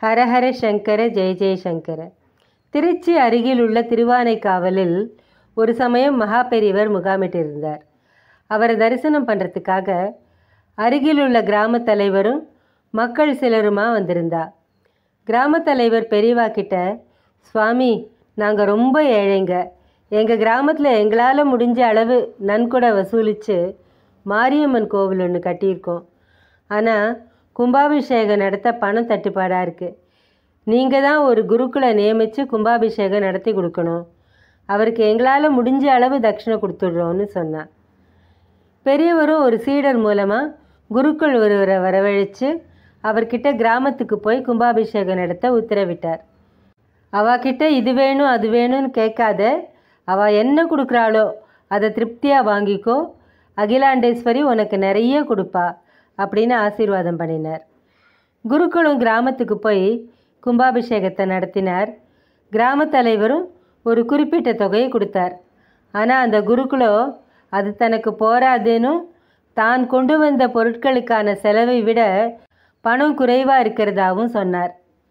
ஹரஹர சங்கர ஜெய ஜெயசங்கர திருச்சி அருகில் உள்ள திருவானைக்காவலில் ஒரு சமயம் மகா பெரியவர் முகாமிட்டிருந்தார் அவரை தரிசனம் பண்ணுறதுக்காக அருகில் உள்ள கிராம தலைவரும் மக்கள் சிலருமா வந்திருந்தா கிராம தலைவர் பெரியவா கிட்ட சுவாமி நாங்கள் ரொம்ப ஏழைங்க எங்கள் கிராமத்தில் எங்களால் முடிஞ்ச அளவு நன்கொடை வசூலித்து மாரியம்மன் கோவில் ஒன்று கட்டியிருக்கோம் ஆனால் கும்பாபிஷேகம் நடத்த பணம் தட்டுப்பாடாக இருக்குது நீங்கள் தான் ஒரு குருக்களை நியமித்து கும்பாபிஷேகம் நடத்தி கொடுக்கணும் அவருக்கு எங்களால் முடிஞ்ச அளவு தட்சிணை கொடுத்துடுறோன்னு சொன்னான் பெரியவரும் ஒரு சீடர் மூலமாக குருக்கள் ஒருவரை வரவழைச்சு அவர்கிட்ட கிராமத்துக்கு போய் கும்பாபிஷேகம் நடத்த உத்தரவிட்டார் அவகிட்ட இது வேணும் அது வேணும்னு கேட்காத அவள் என்ன கொடுக்குறாளோ அதை திருப்தியாக வாங்கிக்கோ அகிலாண்டேஸ்வரி உனக்கு நிறைய கொடுப்பா அப்படின்னு ஆசீர்வாதம் பண்ணினார் குருக்களும் கிராமத்துக்கு போய் கும்பாபிஷேகத்தை நடத்தினார் கிராம தலைவரும் ஒரு குறிப்பிட்ட தொகையை கொடுத்தார் ஆனால் அந்த குருக்களோ அது தனக்கு போராதுன்னு தான் கொண்டு வந்த பொருட்களுக்கான செலவை விட பணம் குறைவாக இருக்கிறதாவும் சொன்னார்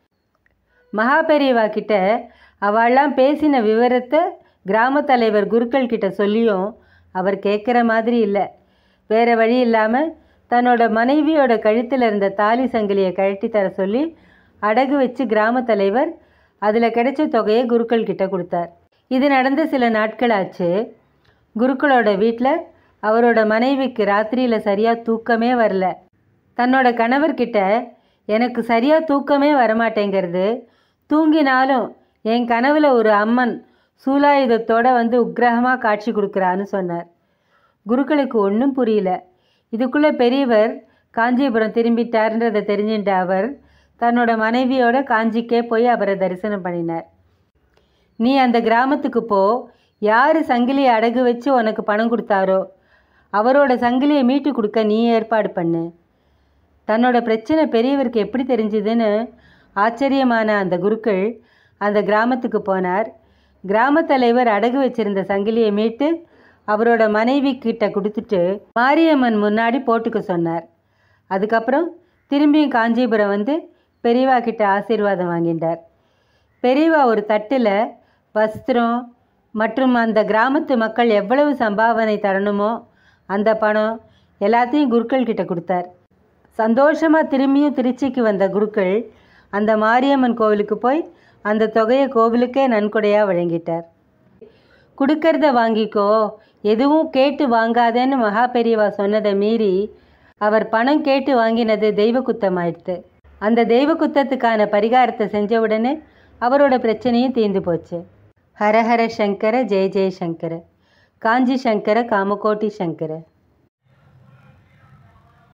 மகா பெரியவா கிட்ட அவள்லாம் பேசின விவரத்தை கிராம தலைவர் குருக்கள் கிட்ட சொல்லியும் அவர் கேட்குற மாதிரி இல்லை வேறு வழி இல்லாமல் தன்னோட மனைவியோட கழுத்தில் இருந்த தாலி சங்கிலியை கழட்டி தர சொல்லி அடகு வச்சு கிராம தலைவர் அதில் கிடைச்ச தொகையை குருக்கள் கிட்ட கொடுத்தார் இது நடந்த சில நாட்கள் ஆச்சு குருக்களோட வீட்டில் அவரோட மனைவிக்கு ராத்திரியில் சரியாக தூக்கமே வரல தன்னோட கணவர்கிட்ட எனக்கு சரியாக தூக்கமே வரமாட்டேங்கிறது தூங்கினாலும் என் கனவில் ஒரு அம்மன் சூலாயுதத்தோட வந்து உக்கிரகமாக காட்சி கொடுக்குறான்னு சொன்னார் குருக்களுக்கு ஒன்றும் புரியல இதுக்குள்ளே பெரியவர் காஞ்சிபுரம் திரும்பிட்டார்ன்றதை தெரிஞ்சுட்ட அவர் தன்னோட மனைவியோட காஞ்சிக்கே போய் அவரை தரிசனம் பண்ணினார் நீ அந்த கிராமத்துக்கு போ யார் சங்கிலியை அடகு வச்சு உனக்கு பணம் கொடுத்தாரோ அவரோட சங்கிலியை மீட்டு கொடுக்க நீ ஏற்பாடு பண்ணு தன்னோட பிரச்சனை பெரியவருக்கு எப்படி தெரிஞ்சுதுன்னு ஆச்சரியமான அந்த குருக்கள் அந்த கிராமத்துக்கு போனார் கிராம தலைவர் அடகு வச்சிருந்த சங்கிலியை மீட்டு அவரோட மனைவி கிட்ட கொடுத்துட்டு மாரியம்மன் முன்னாடி போட்டுக்க சொன்னார் அதுக்கப்புறம் திரும்பியும் காஞ்சிபுரம் வந்து பெரியவா கிட்ட ஆசீர்வாதம் வாங்கிட்டார் பெரியவா ஒரு தட்டில் வஸ்திரம் மற்றும் அந்த கிராமத்து மக்கள் எவ்வளவு சம்பாவனை தரணுமோ அந்த பணம் எல்லாத்தையும் குருக்கள் கிட்ட கொடுத்தார் சந்தோஷமாக திரும்பியும் திருச்சிக்கு வந்த குருக்கள் அந்த மாரியம்மன் கோவிலுக்கு போய் அந்த தொகையை கோவிலுக்கே நன்கொடையாக வழங்கிட்டார் கொடுக்கறத வாங்கிக்கோ எதுவும் கேட்டு வாங்காதேன்னு மகா பெரியவா சொன்னதை மீறி அவர் பணம் கேட்டு வாங்கினது தெய்வ குத்தமாயிடுத்து அந்த தெய்வ குத்தத்துக்கான பரிகாரத்தை செஞ்ச உடனே அவரோட பிரச்சனையும் தீர்ந்து போச்சு ஹரஹர சங்கர ஜெய ஜெய சங்கர காஞ்சி சங்கர காமகோட்டி சங்கர